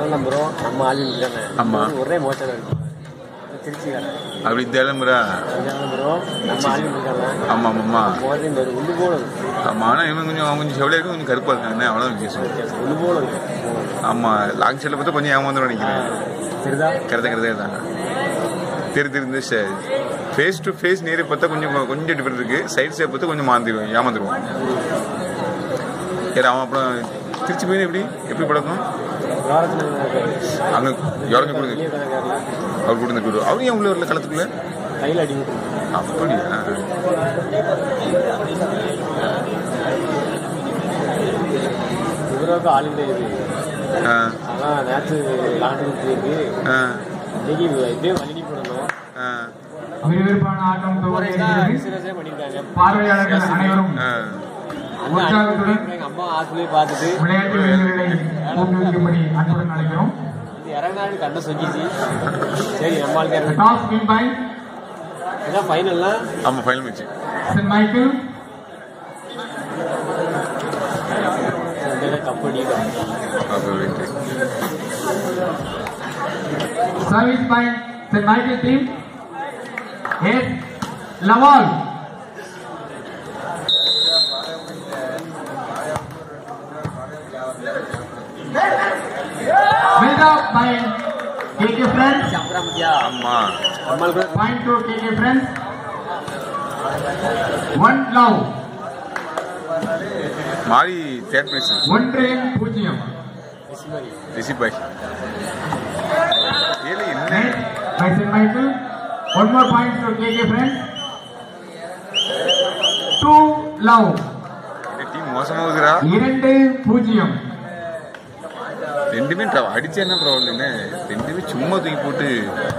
அதெல்லாம் ப்ரோ நம்ம ஆள் இருக்கானே ஆமா. ஒரே மோட்டார் இருக்கு திருச்சிக்காரன் அப்படி தேலம்புரா அதுதான் ப்ரோ நம்ம ஆள் இருக்காங்க ஆமா ஆமாம்மா மோதிரம் இந்த உள்ளு போல இருக்கு ஆமா ஆனா இவன் கொஞ்சம் அவன் கொஞ்சம் செவலையா இருக்கும் கொஞ்சம் கருப்பா இருக்காங்க அவ்வளவுதான் வித்தியாசம் உள்ளு போல இருக்கு ஆமா லாங் சைடில் பார்த்தா கொஞ்சம் ஏமாந்துடும் நினைக்கிறேன் சரிதா கரெக்டாக கரெக்டாக தாங்க தெரி தெரிந்து ஃபேஸ் டு ஃபேஸ் நேரே பார்த்தா கொஞ்சம் கொஞ்சம் டிஃபரெண்ட் இருக்கு சைட் சைட் பார்த்தா கொஞ்சம் மாந்திடுவோம் ஏமாந்துருவோம் சரி அவன் அப்புறம் திருச்சி போய் எப்படி எப்படி பழக்கம் வாரத்தில் அங்கே யாருங்க கொடுங்க வெளியே கணக்காரில் அவர் கொடுங்க கொடு அவர் ஏன் உள்ள வரல களத்துக்குள்ள கையில் அடி விட்டு அப்படியா இவருக்கு ஆள் கிடையாது ஆ, ஆனால் நேற்று விளாண்டு இருக்கு ஆ, இன்னைக்கு இப்படியே வழி போடணும் ஆ, விறுவிறுப்பான ஆட்டம் துவங்க இருக்கிறது பிசினஸே பண்ணியிருக்காங்க பார்வையாளர்கள் அனைவரும் ஆ. அண்ணா உற்சாகத்துடன் எங்க அம்மா ஹாஸ்பிட்டலே பார்த்துட்டு விளையாட்டு வீரர்களை ஊக்குவிக்கும்படி அன்புடன் அழைக்கிறோம் இது இறங்கினாலும் கண்ணை சொங்கிச்சு சரி நம்ம ஆளுக்கு இறங்க டாஸ் வின் பை இதான் ஃபைனல்லாம் ஆமா final match saint Michael cup அடிக்கிறாங்க அப்போ right service by saint Michael team எஸ் லவால் build up by KK friends அப்புறம் மத்தியா ஆமா நம்மளுக்கு point to KK friends one love மாறி தேர்ட் பிரைஸ் ஒன்று பூஜ்ஜியம் ரிஷி பாய் ஏல என்ன Net by St. Michael. One more point to KK friends. Two love. Team மோசமா இருக்குறா இரண்டு பூஜ்ஜியம் ரெண்டுமே ட- அடிச்சா என்ன ப்ராப்ளம் என்ன ரெண்டுமே சும்மா தூக்கி போட்டு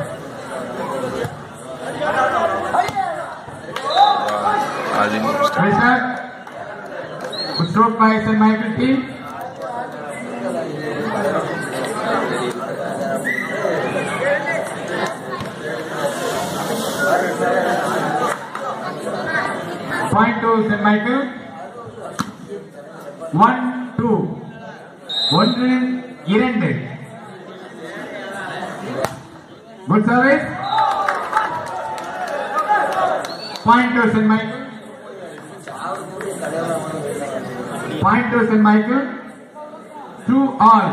அது Well, sir. Good stroke by St. Michael team. Point to St. Michael. One, two. ஒன்று இரண்டு good service point to saint Michael point to saint Michael two all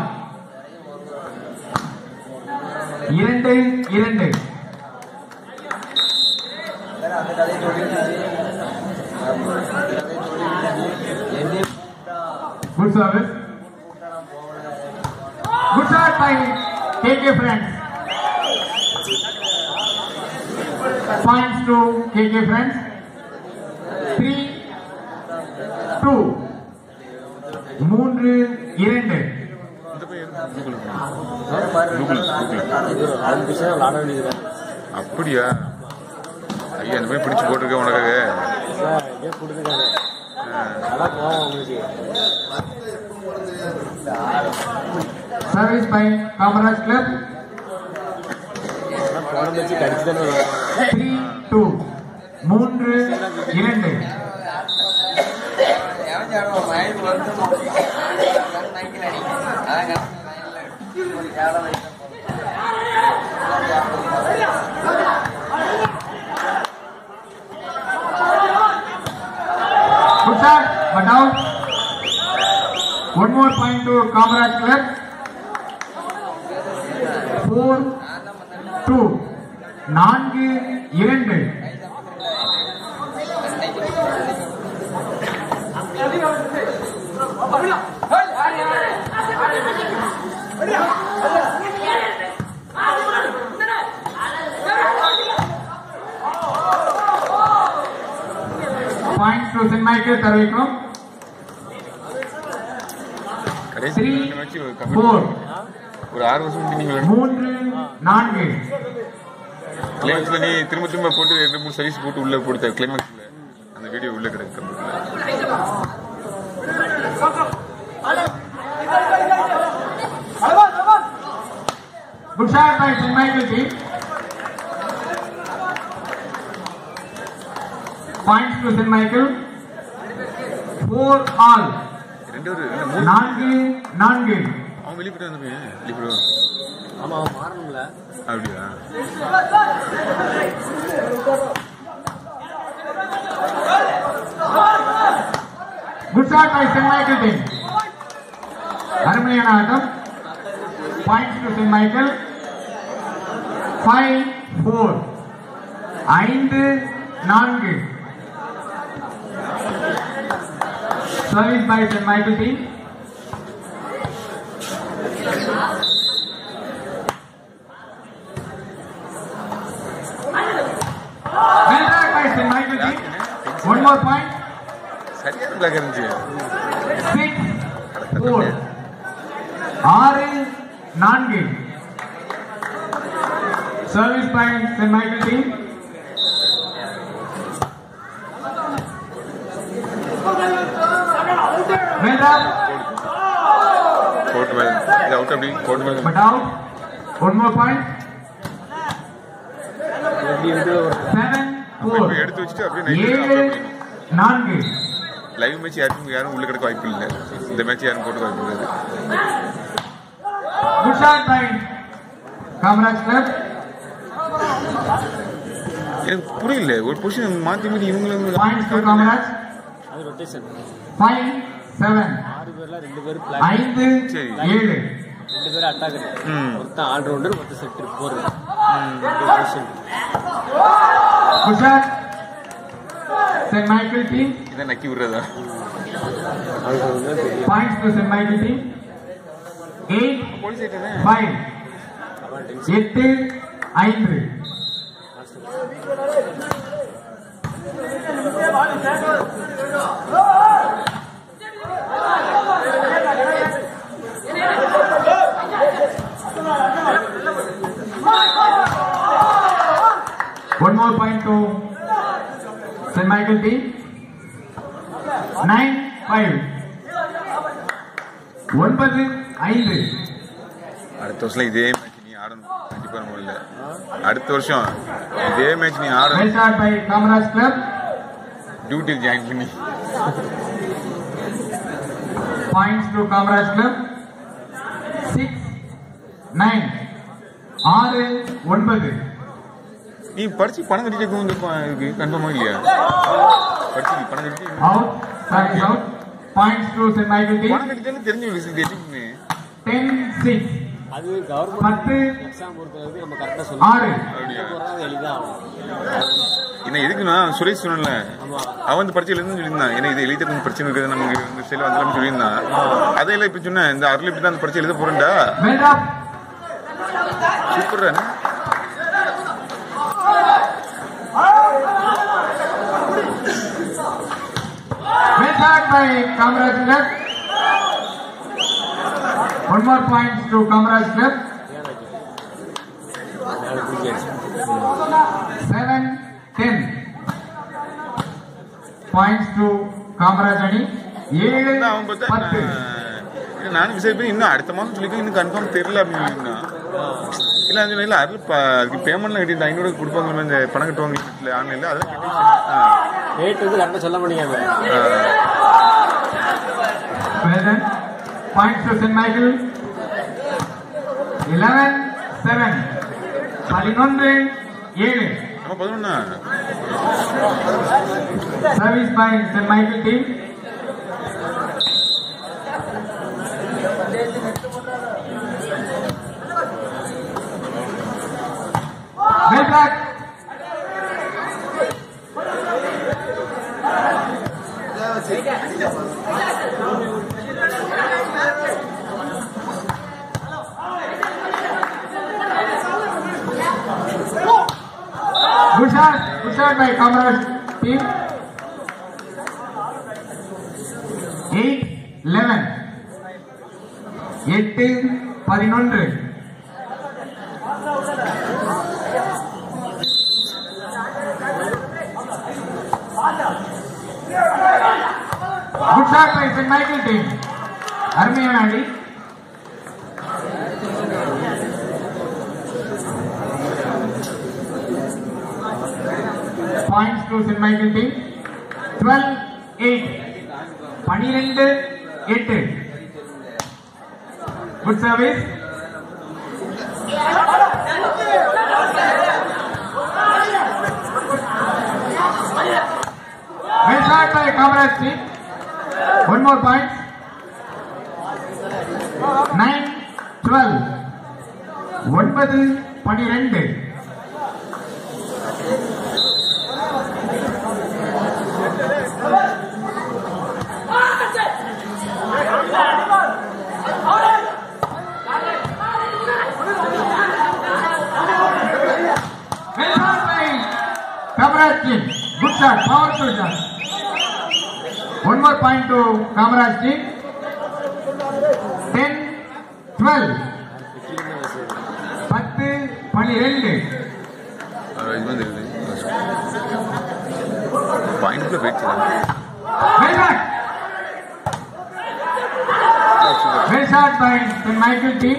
இரண்டு இரண்டு good service good shot by KK friends points to KK friends three two மூன்று இரண்டு இந்த பையன் Google Google நாலு பிசா விளாட வேண்டியது அப்படியா ஐயா அந்த மாதிரி பிடிச்சு போட்டிருக்கேன் உனக்காக எங்கேயோ கொடுத்துருக்காங்க நல்லா போவோம் உங்களுக்கு சர்வீஸ் பை காமராஜ் கிளப் ஆனால் போன வச்சு கடிச்சு தானே வருவாங்க த்ரீ டூ மூன்று இரண்டு Good shot, but out. One more point to Comrade Club. Four, two. நான்கு இரண்டு பாயிண்ட் டு சென்ட் மைக்கேல் தெரிவிக்கிறோம் கடைசி Three, ரெண்டு மேட்ச் four. ஒரு ஆறு வருஷம் முன்னாடி நீங்க மூன்று நான்கு கிளைமேக்ஸ்ல நீ திரும்ப திரும்ப போட்டு ரெண்டு மூணு சர்வீஸ் போட்டு உள்ள போட்டு கிளைமேக்ஸ்ல அந்த வீடியோ உள்ள கிடக்கு கம்ப்யூட்டர்ல Good shot by St. Michael team. Points to St. Michael. Four all. ரெண்டு ஒரு ரெண்டு மூணு நான்கு நான்கு அவன் அவன் வெளியே போயிட்டு வந்து வெளியே போயிடுவான் ஆமா அவன் மாறணும்ல அப்படியா good shot by saint Michael team அருமையான ஆட்டம் points to saint Michael five four ஐந்து நான்கு service by saint Michael team Well back by St. Michael team. One more point. சரியான பிளாக் இருந்துச்சு Six, four. ஆறு நான்கு service by saint Michael team வெல்டாப் court மேல இது அவுட் அப்படி கோர்ட் மேல but out one more point எப்படி வந்து ஒரு செவன் ஃபோர் இப்ப எடுத்து வச்சுட்டு அப்படியே ஏழு நைட் நான்கு லைவ் மேட்ச் யாருக்கும் யாரும் உள்ள கிடக்க வாய்ப்பு இல்லை இந்த மேட்ச் யாரும் போட்டு வாய்ப்பு இல்லை good shot by Kamaraj club எனக்கு புரியல ஒரு பொசிஷன் மாத்தி மாத்தி இவங்களும் பாயிண்ட்ஸ் டு காமராஜ் அது ரொட்டேஷன் ஃபைவ் செவன் ஆறு பேர்ல ரெண்டு பேர் பிளாக் ஐந்து சரி. ஏழு ரெண்டு பேர் அட்டாக் ம். ஒருத்தன் ஆல்ரவுண்டர் ஒருத்தன் செக்டர் போர் good shot saint Michael team இதை நக்கி விடுறதா Points to St. Michael team. Eight, police ஆயிட்டானே five. எட்டு ஐந்து One more point to St. Michael team. Nine, five. ஒன்பது ஐந்து அடுத்த வருஷம் இதே மேட்ச் நீ ஆடணும் கண்டிப்பா நம்ம இல்ல அடுத்த வருஷம் இதே மேட்ச் நீ ஆடணும் Well shot by Kamaraj Club. டியூட்டியில் ஜாயின் பண்ணி Points to Kamaraj Club. Six, nine. ஆறு ஒன்பது நீ படிச்சு பணம் கட்டிட்டு வந்து இருக்கு கன்ஃபார்மா இல்லையா படிச்சு நீ பணம் கட்டிட்டு out sorry out points to saint Michael team பணம் கட்டிட்டாலும் தெரிஞ்சு விஷயம் தெரியுமே டென் சிக்ஸ் அது கவர்மெண்ட் பத்து எக்ஸாம் பொறுத்த வரைக்கும் நம்ம கரெக்டா ஆறு. சொல்லி போறது எளிதா ஆகும் என்ன எதுக்குன்னா சுரேஷ் சொன்னல ஆமா அவன் வந்து பரிச்சையில இருந்து சொல்லியிருந்தான் ஏன்னா இது எழுத கொஞ்சம் பிரச்சனை இருக்குது நமக்கு இந்த ஸ்டைல வந்தலாம் சொல்லியிருந்தான் அதையெல்லாம் இப்ப சொன்னேன் இந்த அருள் இப்படி தான் அந்த பரிச்சை எழுத போறேன்டா well up super well shot by Kamaraj club one more points to Kamaraj club நாலு cricket. Seven ten points to Kamaraj அணி ஏழு அவன் பார்த்தா பத்து நான் இல்ல, நானும் விசாரிப்பேன் இன்னும் அடுத்த மாதம் சொல்லிக்க இன்னும் கன்ஃபார்ம் தெரியல அப்படின்னு சொல்லியிருந்தான் இல்ல அந்த இல்ல அருள் ப- அதுக்கு பேமெண்ட்லாம் கட்டி ஐநூறு கொடுப்பாங்க இந்த பணம் கட்டுவாங்க வீட்டுல ஆன்லைன்ல அதெல்லாம் கட்டி ஆ. ரேட் வந்து கரெக்டா சொல்ல முடியாம ஆ. Well done. Points to St. Michael. 11, 7. பதினொன்று ஏழு நம்ம பதினொன்னா service by saint Michael team well back Good shot. Good shot by Kamaraj team. 8, 11. எட்டு பதினொன்று good shot by saint Michael team அருமையான அடி points to saint Michael team twelve eight பனிரெண்டு எட்டு Good service. Well shot by Kamraj team. One more point. Nine, twelve. ஒன்பது பனிரெண்டு Well shot by Kamraj team. Good shot, powerful shot. One more point to Kamraj team. 10, 12. பத்து பனிரெண்டு இது வந்து பாயிண்ட்ல போயிடுச்சு Well shot. Well shot by St. Michael team.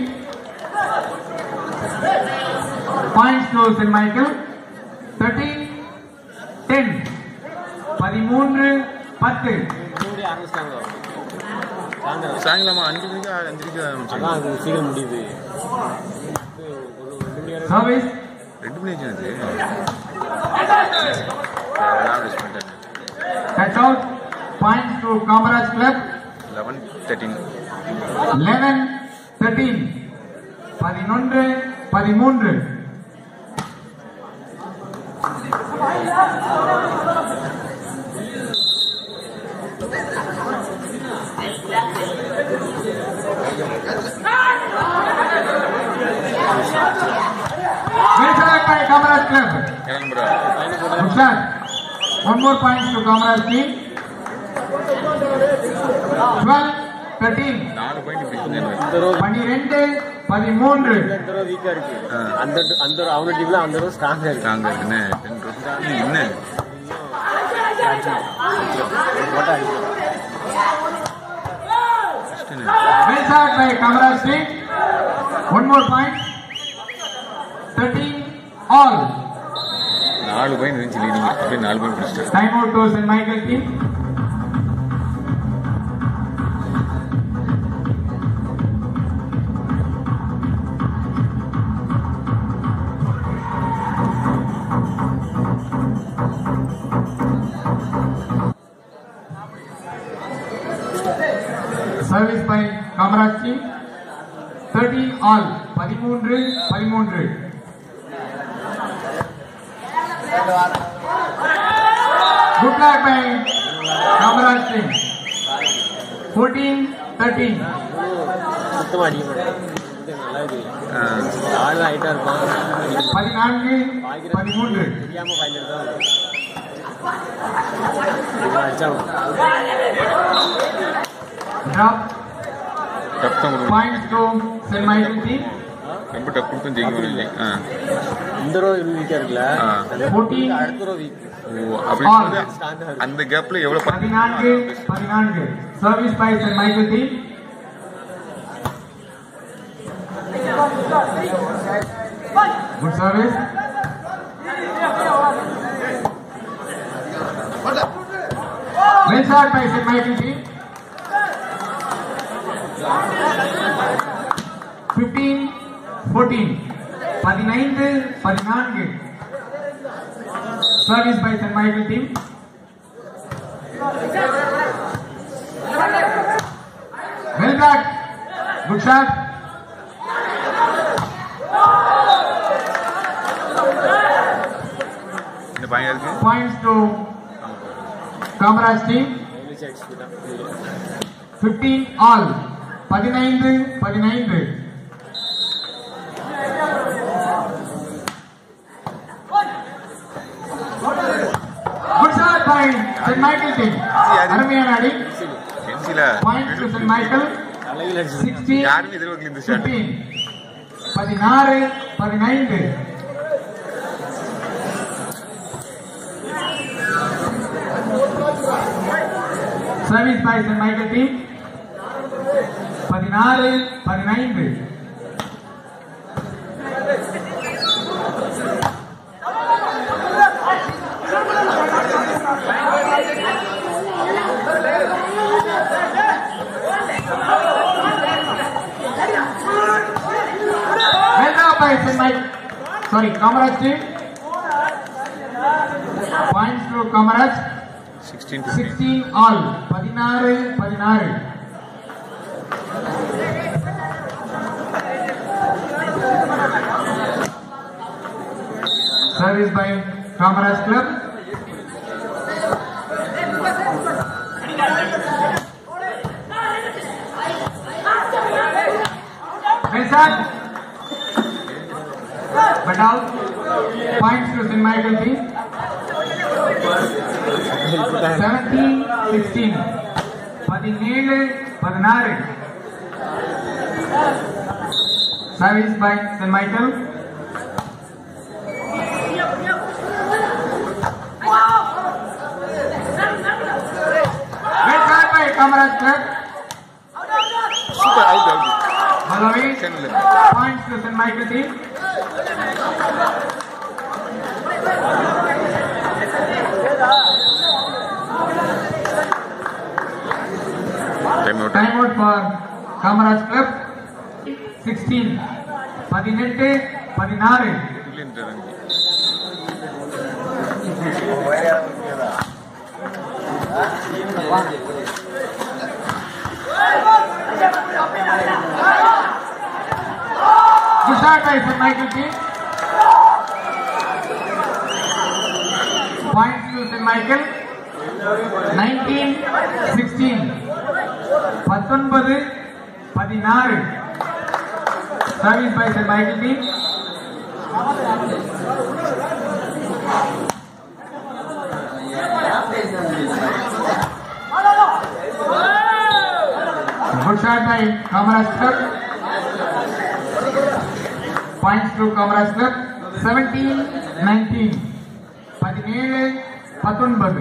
Points to St. Michael. 13, 10. பதிமூன்று பத்து முன்னாடி ஆரம்பிச்சிட்டாங்க சாயந்தரம் சாயங்காலமா அஞ்சு மணிக்கு அஞ்சு மணிக்கு அதான் ஆரம்பிச்சாங்க அது சீக்கிரம் முடியுது இது ஒரு ரெண்டு மணி நேரம் சர்வீஸ் ரெண்டு மணி ஆச்சு அது பண்ணிட்டேன் cut out points to Kamaraj club eleven thirteen 11 13 பதினொன்று பதிமூன்று Well by Kamaraj Club. ஏழாம் நம்பரா Good shot. One more points to Kamaraj team. 12 13 நாலு பாயிண்ட் இப்படி சொன்னேன் இந்த ரோ பனிரெண்டு பதிமூன்று இந்த ரோ வீக்கா இருக்கு ஆ. அந்த அந்த row- அவனோட டீம்ல அந்த ரோ ஸ்ட்ராங்கா இருக்கு நாங்க இருக்குன்னு டென் ருபீஸ் என்ன போட்டா அடிக்கும் Well shot by Kamaraj team. One more point. 13 all. நாலு பாயிண்ட் இருந்துச்சு லீடிங் அப்படியே நாலு பாயிண்ட் பிடிச்சிட்டேன் Time out to St. Michael team. Service by Kamaraj team. 13 all. பதிமூன்று பதிமூன்று Good luck by Kamaraj team. 14 13. சுத்தமா அடிக்க மாட்டேன் இது நல்லா இருக்கு ஆள் ஹைட்டா இருப்பான் அடிக்க பதினான்கு பதிமூன்று தெரியாம பாயிண்ட் தான் அடிச்சா drop டப் தான் கொடுக்கணும் points to St. Michael team. ரொம்ப டப் கொடுத்தும் ஜெயிக்க முடியல ஆ இந்த ரோ வீக்கா இருக்குல்ல ஆ. அந்த 14 அடுத்த ரோ வீக் ஓ அப்படி All. வந்து அந்த கேப்ல எவ்வளவு பா- பதினான்கு பதினான்கு service by St. Michael team. Good service. Well shot by St. Michael team. 15 14 பதினைந்து பதினான்கு service by St. Michael team. Well back. Good shot. இந்த பையன் இருக்கு Points to Kamaraj team. அடிச்சுட்டான் 15 all. பதினைந்து பதினைந்து Good shot by St. Michael team. அருமையான அடி என்சில Points to St. Michael. தலையில் அடிச்சு 16 யாருமே எதிர்பார்க்கல இந்த ஷாட் 15 பதினாறு பதினைந்து service by St. Michael team பதினாறு பதினைந்து Sorry, Kamaraj team. Points to Kamaraj. Sixteen 16 all. 16, 16. Service by Kamaraj Club. Wilson. But out. Points to St. Michael team. 17, 16. பதினேழு பதினாறு service by saint Michael Red card by Kamaraj Club. Super out out Malawi. சென்னில் Points to St. Michael team. Time out Time out for Kamaraj Club. 16. பதினெட்டு பதினாறு Good shot by St. Michael team. Points to St. Michael. 19, 16. பத்தொன்பது பதினாறு service by saint Michael team Good shot by Kamaraj Club. Points to Kamaraj Club. 17, 19. பதினேழு பத்தொன்பது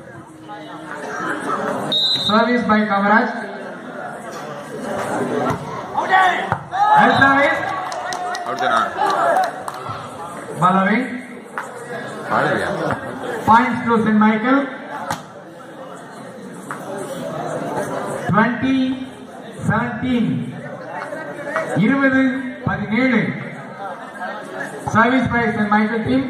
service by Kamaraj. Well service. Out தானா Following. ஆடுறியா Points to St. Michael. 20, 17. இருபது பதினேழு service by saint Michael team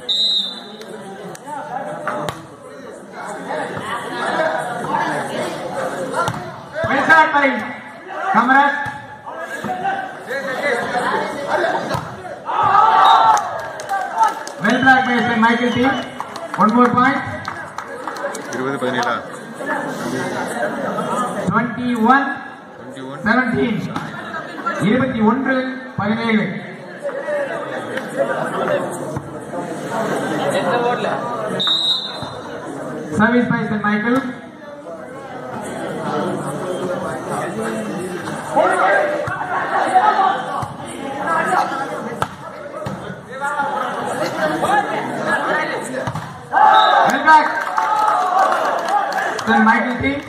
well shot by Kamaraj well block by saint Michael team one more point இருபது பதினேழா twenty one twenty one seventeen இருபத்தி ஒன்று பதினேழு service by saint Michael Well back. St. Michael team.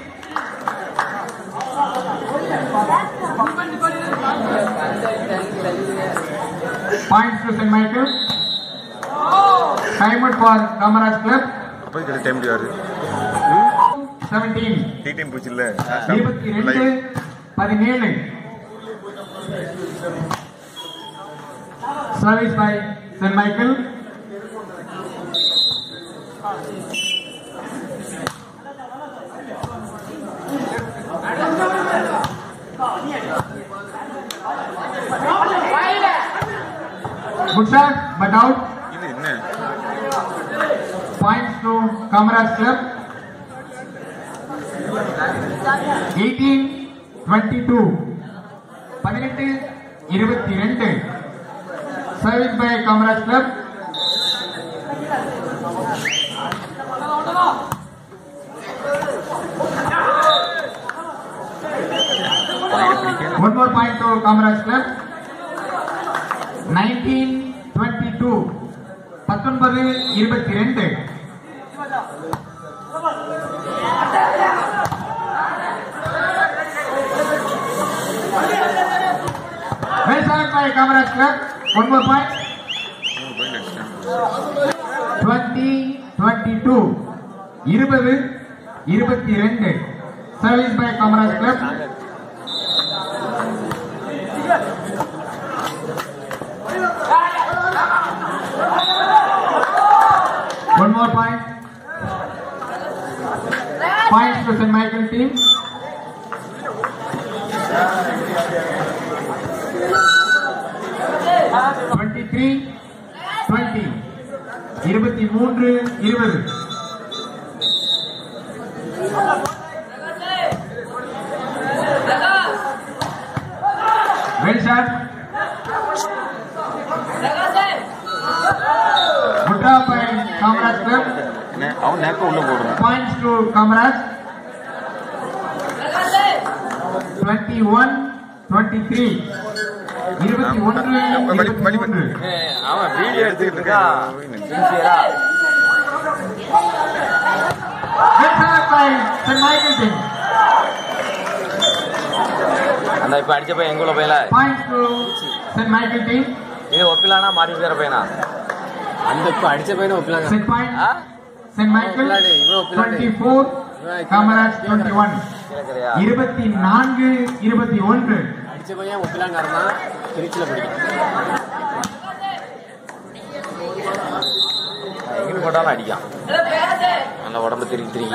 Points to St. Michael. Time out for Kamaraj Club. அப்போ கிட்ட time யாரு 17. Tea time போச்சு இல்ல இருபத்தி ரெண்டு பதினேழு service by saint Michael good shot but out இது என்ன points to Kamaraj Club. 18, 22. பதினெட்டு இருபத்தி ரெண்டு service by Kamaraj club one more point to Kamaraj club nineteen twenty two பத்தொன்பது இருபத்தி ரெண்டு Well served by Kamaraj Club. One more point. மூணு point அடிச்சிட்டாங்க 20, 22. இருபது இருபத்தி ரெண்டு service by Kamaraj club more point. Points to St. Michael team. Twenty-three, twenty. இருபத்தி மூன்று இருபது வெல் ஷாட் முட்ரா பாயிண்ட் காமராஜ் கிளப் நே- அவன் நேக்க உள்ள போடுறான் points to காமராஜ் 21 23 இருபத்தி ஒன்று இருபத்தி மூன்று அவன் வீடியோ எடுத்துக்கிட்டு இருக்கான் சின்சியரா Good shot by St. Michael team. அந்த இப்ப அடிச்ச பையன் எங்க உள்ள பையல Points to St. Michael team. இது ஒப்பிலானா மாடி இருக்கிற பையனா அந்த இப்ப அடிச்ச பையனை ஒப்பிலாங்க Set point. ஆ? St. Michael ஒப்பிலாடு, இவன் ஒப்பிலாடு. 24 காமராஜ் 21 கேக்குறியா இருபத்தி நான்கு இருபத்தி ஒன்று அடிச்ச பையன் ஒப்பிலாங்காரனா திருச்சியில படிக்கும் எங்கிட்டு போட்டாலும் அடிக்கான் நல்ல உடம்பு திரும்பி திரும்பி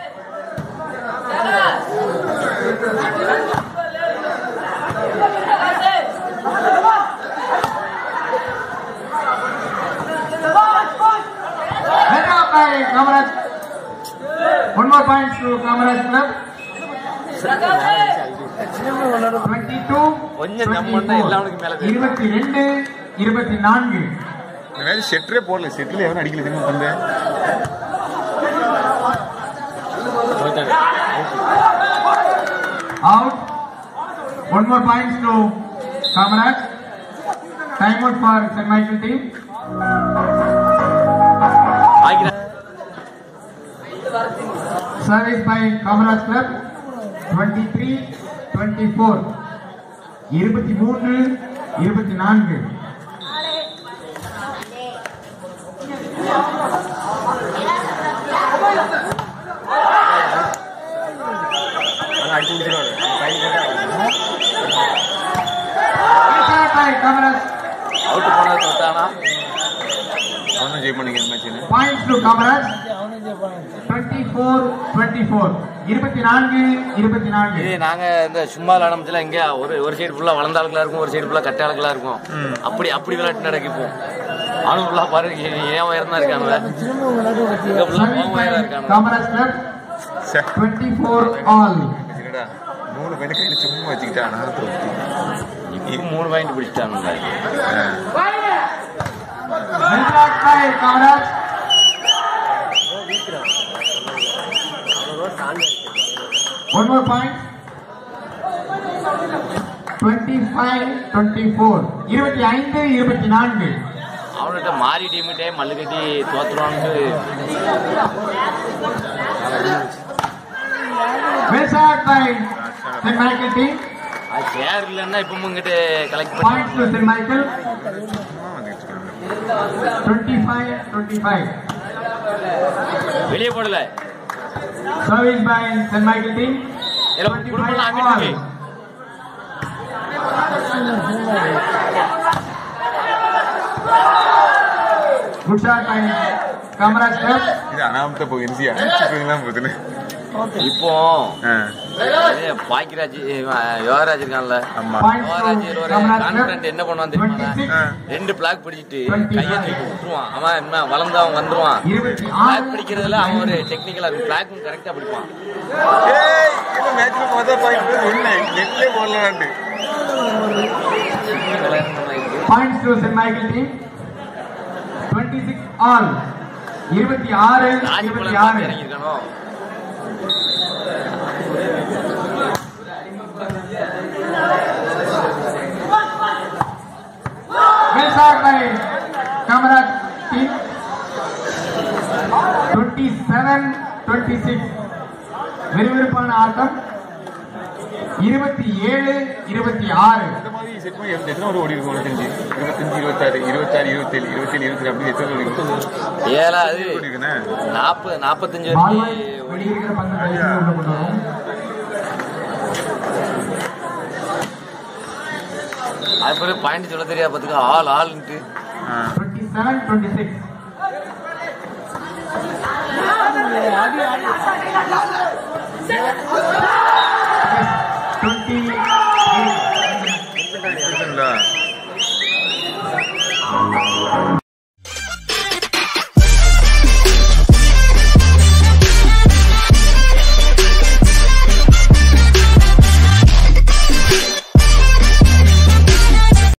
Let out by Kamaraj. One more point to Kamaraj club. 22 கொஞ்சம் ஜம்முன்னா எல்லாருக்கும் மேல தெரியும். இருபத்தி ரெண்டு இருபத்தி நான்கு இந்த மாதிரி செட்டரே போடல செட்டில் எவனும் அடிக்கல தெரியுமா வந்து out one more points to Kamaraj time out for St. Michael team ஆகிற- service by Kamaraj club 23 24 இருபத்தி மூன்று இருபத்தி நான்கு அங்க அடிச்சு முடிச்சிருவாரு கை கேட்டா Shot by Kamaraj அவுட் போனது தொட்டானா அவனும் ஜெய் பண்ணிக்க மேட்ச் points to Kamaraj 24 24 இருபத்தி நான்கு இருபத்தி நான்கு இது நாங்க இந்த சும்மா விளையாடத்துல இங்க ஒரு ஒரு சைடு ஃபுல்லா வளர்ந்த ஆளுகளா இருக்கும் ஒரு சைடு ஃபுல்லா கட்ட ஆளுகளா இருக்கும் அப்படி அப்படி விளையாட்டு நடக்கு இப்போ ஆளும் ஃபுல்லா பாரு ஏன் உயரம் தான் இருக்கானுங்க இங்க ஃபுல்லா Service உயரம் by இருக்கானுங்க Kamaraj club 24 all சரிடா மூணு பேண்ட் கையில சும்மா வச்சுக்கிட்டா நான் இப்போ மூணு பாயிண்ட் பிடிச்சிட்டானுங்க Well shot by Kamaraj One more point. 25 24 இருபத்தி ஐந்து இருபத்தி நான்கு அவன்கிட்ட மாறி டீமிட்டே மல்லு கட்டி தோத்துருவான்னு Well shot by St. Michael team. அது சேர் இல்லைன்னா இப்போ உங்ககிட்ட கலெக்ட் Points பண்ணி to St. Michael. சும்மா வந்துட்டு இருக்காங்க 25 25. வெளியே போடல Service by St. Michael team. எல்லாம் குடும்பம் 25 அங்கிட்டு all. இருக்கு. Good shot by Kamaraj club. இது அனாமத்த போய் எரிசி அடிச்சுலாம் போகுதுன்னு இப்போ ஆ, இது பாக்கியராஜ் இவன் யோகராஜ் இருக்கான்ல ஆமா Points யோகராஜ் to ஒரு Kamaraj கான்பிடன்ட் club. என்ன பண்ணுவான் தெரியுமா 26 ரெண்டு பிளாக் பிடிச்சிட்டு 25. கையை தூக்கி விட்டுருவான் அவன் என்ன வளர்ந்தவன் வந்துருவான் இருபத்தி பிளாக் ஆறு பிடிக்கிறதுல அவன் ஒரு டெக்னிக்கலா இருக்கும் பிளாக்கும் கரெக்டா பிடிப்பான் ஏய் இந்த மேட்ச்ல மொத பாயிண்ட் ஒண்ணு நெட்லே போடலான்ட்டு Points to St. Michael team. 26 all. இருபத்தி ஆறு ராஜ் இருபத்தி போல ஆறு இறங்கியிருக்கானோ Well shot by Kamaraj team. 27 26 விறுவிறுப்பான ஆட்டம் இருபத்தி ஏழு இருபத்தி ஆறு இந்த மாதிரி செட் பண்ணி எத்தனை ஒரு ஓடி இருக்கும் உனக்கு தெரிஞ்சு இருபத்தஞ்சு இருபத்தாறு இருபத்தாறு இருபத்தேழு இருபத்தேழு இருபத்தி அப்படி எத்தனை ஓடி இருக்கும் ஏழாவது ஓடி இருக்குண்ணே நாற்பது நாற்பத்தஞ்சு பால் வரைக்கும் வெளியிருக்கிற பந்து கடைசியில் உள்ள கொண்டு வரும் அது பிறகு பாயிண்ட் சொல்ல தெரியாது பார்த்துக்க ஆள் ஆள்ன்ட்டு ஆ. 27 26 டுவெண்ட்டி இருக்குங்களா